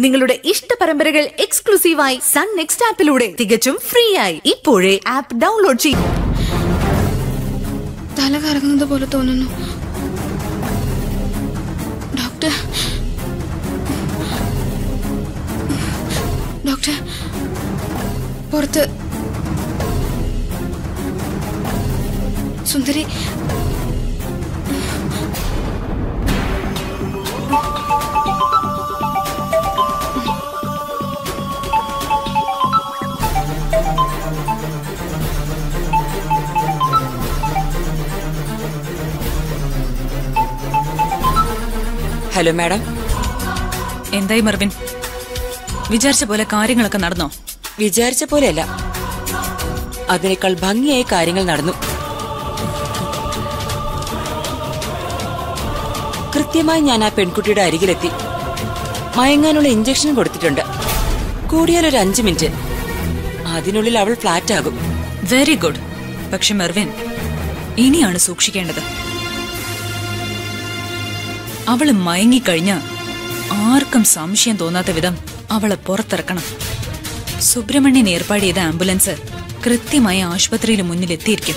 നിങ്ങളുടെ ഇഷ്ട പരമ്പരകൾ എക്സ്ക്ലൂസീവായി സൺ നെക്സ്റ്റ് ആപ്പിലൂടെ തികച്ചും ഫ്രീ ആയി ഇപ്പോഴേ ആപ്പ് ഡൗൺലോഡ് ചെയ്യും തല കറങ്ങുന്നത് പോലെ തോന്നുന്നു ഡോക്ടർ ഡോക്ടർ പുറത്ത് സുന്ദരി ഹലോ മാഡം എന്തായി മെർവിൻ വിചാരിച്ച പോലെ കാര്യങ്ങളൊക്കെ നടന്നോ വിചാരിച്ച പോലെയല്ല അതിനേക്കാൾ ഭംഗിയായി കാര്യങ്ങൾ നടന്നു കൃത്യമായി ഞാൻ ആ പെൺകുട്ടിയുടെ അരികിലെത്തി മയങ്ങാനുള്ള ഇഞ്ചക്ഷൻ കൊടുത്തിട്ടുണ്ട് കൂടിയാൽ ഒരു അഞ്ചു മിനിറ്റ് അതിനുള്ളിൽ അവൾ ഫ്ലാറ്റ് ആകും വെരി ഗുഡ് പക്ഷെ മെർവിൻ ഇനിയാണ് സൂക്ഷിക്കേണ്ടത് അവള് മയങ്ങിക്കഴിഞ്ഞ ആർക്കും സംശയം തോന്നാത്ത വിധം അവളെ പുറത്തിറക്കണം സുബ്രഹ്മണ്യൻ ഏർപ്പാട് ചെയ്ത ആംബുലൻസ് കൃത്യമായി ആശുപത്രിയിൽ മുന്നിൽ എത്തിയിരിക്കും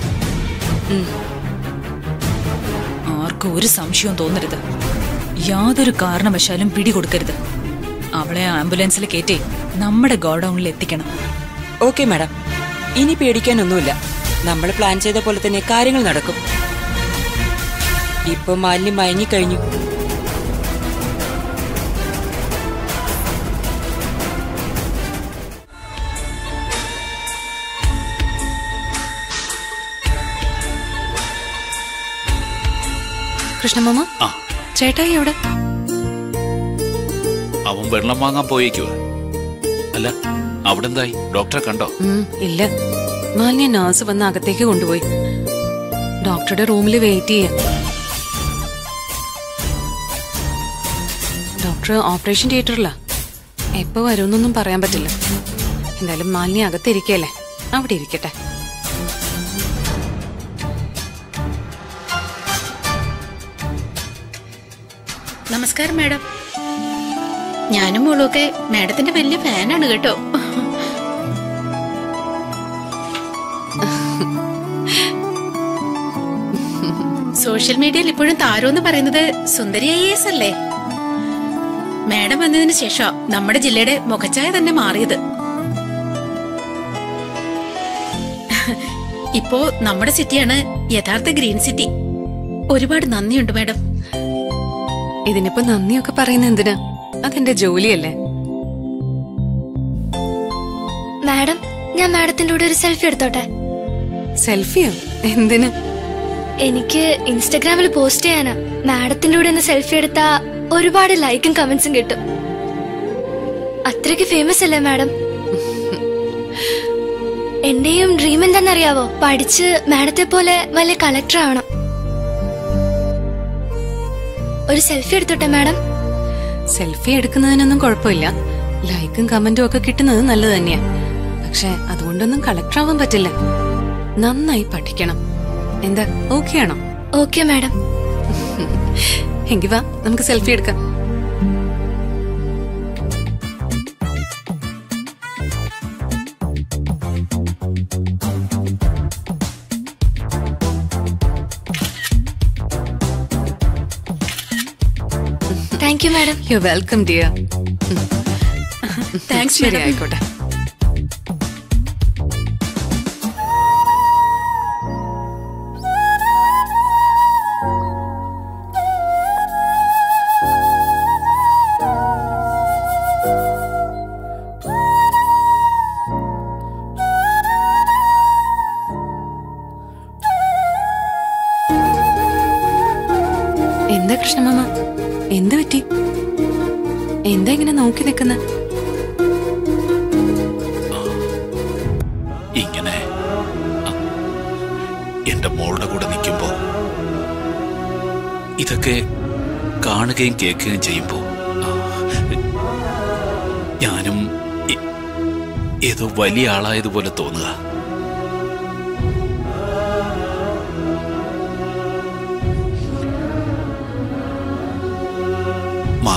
ആർക്കും ഒരു സംശയവും തോന്നരുത് യാതൊരു കാരണവശാലും പിടികൊടുക്കരുത് അവളെ ആംബുലൻസിൽ കയറ്റി നമ്മുടെ ഗോഡൌണിൽ എത്തിക്കണം ഓക്കെ മാഡം ഇനി പേടിക്കാനൊന്നുമില്ല നമ്മൾ പ്ലാൻ ചെയ്ത പോലെ തന്നെ കാര്യങ്ങൾ നടക്കും ഇപ്പൊ മാലിന്യം മയങ്ങിക്കഴിഞ്ഞു കൃഷ്ണമാമ ആ ചേട്ടായി എവിടെ അവൻ വെള്ളം വാങ്ങാൻ പോയേക്കുവ അല്ല അവിടെ എന്തായി ഡോക്ടറെ കണ്ടോ ഉം, ഇല്ല മാലിന്യ നഴ്സ് വന്ന് അകത്തേക്ക് കൊണ്ടുപോയി ഡോക്ടറുടെ റൂമിൽ വെയിറ്റ് ചെയ്യാം ഡോക്ടർ ഓപ്പറേഷൻ തിയേറ്ററിലാ എപ്പോ വരുമെന്നൊന്നും പറയാൻ പറ്റില്ല എന്തായാലും മാലിന്യ അകത്തിരിക്കല്ലേ അവിടെ ഇരിക്കട്ടെ നമസ്കാരം മാഡം ഞാനും മോളുമൊക്കെ മാഡത്തിന്റെ വലിയ ഫാനാണ് കേട്ടോ സോഷ്യൽ മീഡിയയിൽ ഇപ്പോഴും താരോന്ന് പറയുന്നത് സുന്ദരി ഐ എസ് അല്ലേ മാഡം വന്നതിന് ശേഷം നമ്മുടെ ജില്ലയുടെ മുഖച്ഛായ തന്നെ മാറിയത് ഇപ്പോ നമ്മുടെ സിറ്റിയാണ് യഥാർത്ഥ ഗ്രീൻ സിറ്റി ഒരുപാട് നന്ദിയുണ്ട് മാഡം ഇതിനിപ്പോ നന്ദിയൊക്കെ പറയുന്ന എന്തിനാ അതെന്റെ ജോലിയല്ലേ മാഡം ഞാൻ മാഡത്തിന്റെ കൂടെ ഒരു സെൽഫി എടുത്തോട്ടെ സെൽഫിയോ എന്തിന് എനിക്ക് ഇൻസ്റ്റഗ്രാമിൽ പോസ്റ്റ് ചെയ്യാനാ മാഡത്തിന്റെ കൂടെ ഒന്ന് സെൽഫി എടുത്താ ഒരുപാട് ലൈക്കും കമന്റ്സും കിട്ടും അത്രയ്ക്ക് ഫേമസ് അല്ലേ മാഡം എന്റെയും ഡ്രീം എന്താണെന്നറിയാവോ പഠിച്ച് മാഡത്തെ പോലെ വലിയ കളക്ടർ ആവണം ഒരു സെൽഫി എടുത്തോട്ടെ മാഡം സെൽഫി എടുക്കുന്നതിനൊന്നും കുഴപ്പമില്ല ലൈക്കും കമന്റും ഒക്കെ കിട്ടുന്നത് നല്ലത് തന്നെയാ പക്ഷെ അതുകൊണ്ടൊന്നും കളക്ടർ ആവാൻ പറ്റില്ല നന്നായി പഠിക്കണം എന്താ ഓക്കെ ആണോ ഓക്കെ മാഡം എങ്കി വാ നമുക്ക് സെൽഫി എടുക്കാം thank you madam you welcome dear thanks ശരി മാഡം ആയിക്കോട്ടെ എന്താ കൃഷ്ണമാമ എന്ത് പറ്റി എന്താ ഇങ്ങനെ നോക്കി നിൽക്കുന്ന ഇങ്ങനെ ആ, എന്റെ മോളുടെ കൂടെ നിൽക്കുമ്പോ ഇതൊക്കെ കാണുകയും കേൾക്കുകയും ചെയ്യുമ്പോ ആ, ഞാനും എ- ഏതോ വലിയ ആളായതുപോലെ തോന്നുക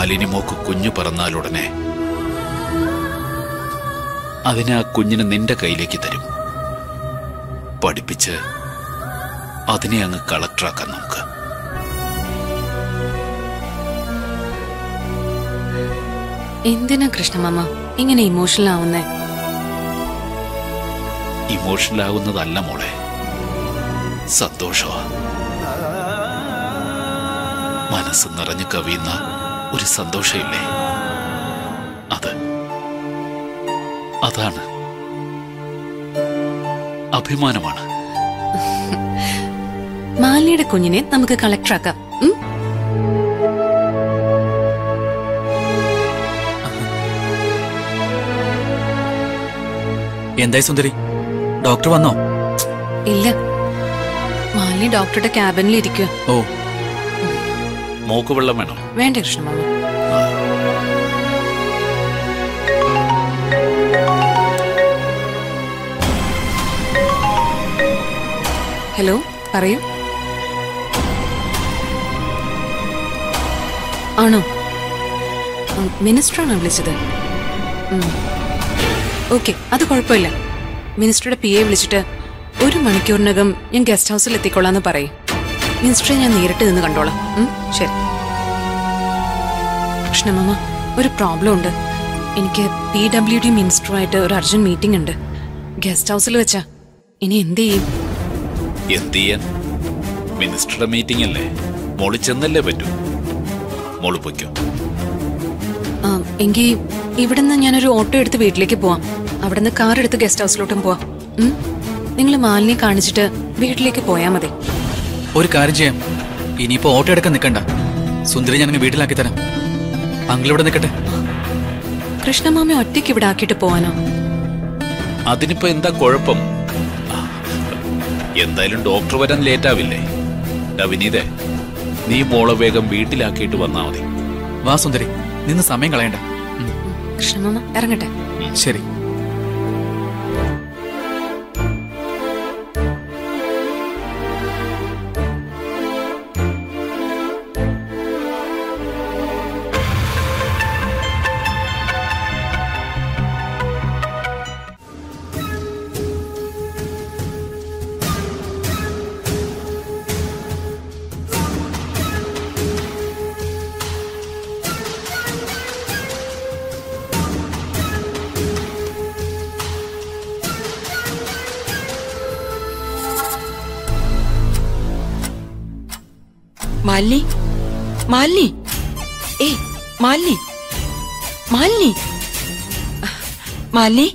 മാലിനി മോക്ക് കുഞ്ഞു പിറന്നാലുടനെ അതിനെ ആ കുഞ്ഞിനെ നിന്റെ കയ്യിലേക്ക് തരും പഠിപ്പിച്ച് അതിനെ അങ്ങ് കളക്ടറാക്കാം നമുക്ക് എന്തിനാ കൃഷ്ണമാമ ഇങ്ങനെ ഇമോഷണൽ ആവുന്നേ ഇമോഷണൽ ആകുന്നതല്ല മോളെ സന്തോഷമാ മനസ്സ് നിറഞ്ഞു കവിയുന്ന ഒരു സന്തോഷമില്ലേ അത് അതാണ് അഭിമാനമാണ് മാലിനിയുടെ കുഞ്ഞിനെ നമുക്ക് കളക്ടറാക്കാം ഉം? എന്തായി സുന്ദരി ഡോക്ടർ വന്നോ ഇല്ല മാലിനി ഡോക്ടറുടെ ക്യാബിനിൽ ഇരിക്കുക ഓ മോക്ക് വെള്ളം വേണം വേണ്ട കൃഷ്ണമാമ ഹലോ പറയൂ ആണോ ഉം, മിനിസ്റ്ററാണോ വിളിച്ചത് ഓക്കെ അത് കുഴപ്പമില്ല മിനിസ്റ്ററുടെ പി എ വിളിച്ചിട്ട് ഒരു മണിക്കൂറിനകം ഞാൻ ഗസ്റ്റ് ഹൗസിൽ എത്തിക്കൊള്ളാന്ന് പറയും മിനിസ്റ്ററെ ഞാൻ നേരിട്ട് നിന്ന് കണ്ടോളാം ഉം, ശരി കൃഷ്ണമാമ ഒരു പ്രോബ്ലം ഉണ്ട് എനിക്ക് പി ഡബ്ല്യു ഡി മിനിസ്റ്ററുമായിട്ട് ഒരു അർജന്റ് മീറ്റിംഗ് ഉണ്ട് ഗസ്റ്റ് ഹൗസിൽ വെച്ചാ ഇനി എന്ത് ചെയ്യും എന്ത് ചെയ്യാൻ മിനിസ്റ്ററുടെ മീറ്റിംഗ് അല്ലേ മോള് ചെന്നല്ലേ പറ്റൂ മോള് പൊയ്ക്കോ ആ, എങ്കിൽ ഇവിടുന്ന് ഞാനൊരു ഓട്ടോ എടുത്ത് വീട്ടിലേക്ക് പോവാം അവിടുന്ന് കാർ എടുത്ത് ഗസ്റ്റ് ഹൗസിലോട്ടും പോവാം നിങ്ങൾ മാലിനെ കാണിച്ചിട്ട് വീട്ടിലേക്ക് പോയാൽ മതി ഒരു കാര്യം ചെയ്യാം ഇനിയിപ്പോ ഓട്ടോ എടുക്കാൻ നിൽക്കണ്ട സുന്ദരി ഞാൻ വീട്ടിലാക്കി തരാം അങ്കിൾ ഇവിടെ നിൽക്കട്ടെ കൃഷ്ണമാമ ഒറ്റയ്ക്ക് ഇവിടെ ആക്കിയിട്ട് പോവാനോ അതിനിപ്പോ എന്താ കുഴപ്പം ആ, എന്തായാലും ഡോക്ടർ വരാൻ ലേറ്റ് ആവില്ലേ ഡവിനീതെ നീ മോളെ വേഗം വീട്ടിലാക്കിയിട്ട് വന്നാ മതി വാ സുന്ദരി നിന്ന് സമയം കളയണ്ട ഉം, കൃഷ്ണമാമ ഇറങ്ങട്ടെ ശരി മാലിനി മാലിനി ഏയ് മാലിനി മാലിനി മാലിനി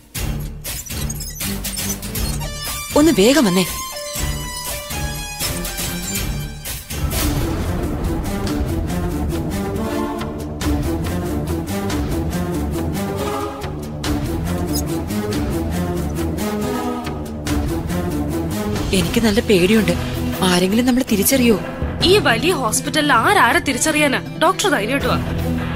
ഒന്ന് വേഗം വന്നേ എനിക്ക് നല്ല പേടിയുണ്ട് ആരെങ്കിലും നമ്മൾ തിരിച്ചറിയോ ഈ വലിയ ഹോസ്പിറ്റലിൽ ആരാരെ തിരിച്ചറിയാനാ ഡോക്ടർ ധൈര്യമായിട്ട് വാ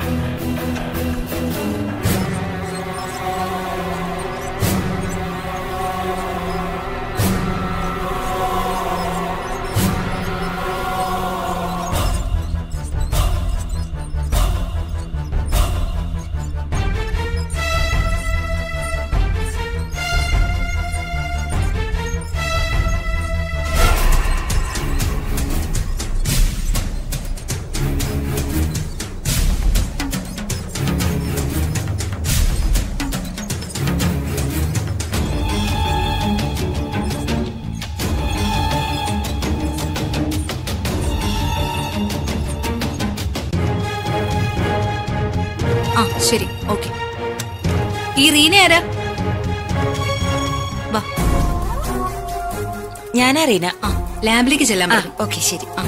ആ ശരി ഓക്കെ ഈ റീന ആരാ വാ ഞാനറിയന ആ ലാബിലേക്ക് ചെല്ലാൻ ഓക്കെ ശരി ആ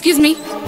എക്സ്ക്യൂസ് മീ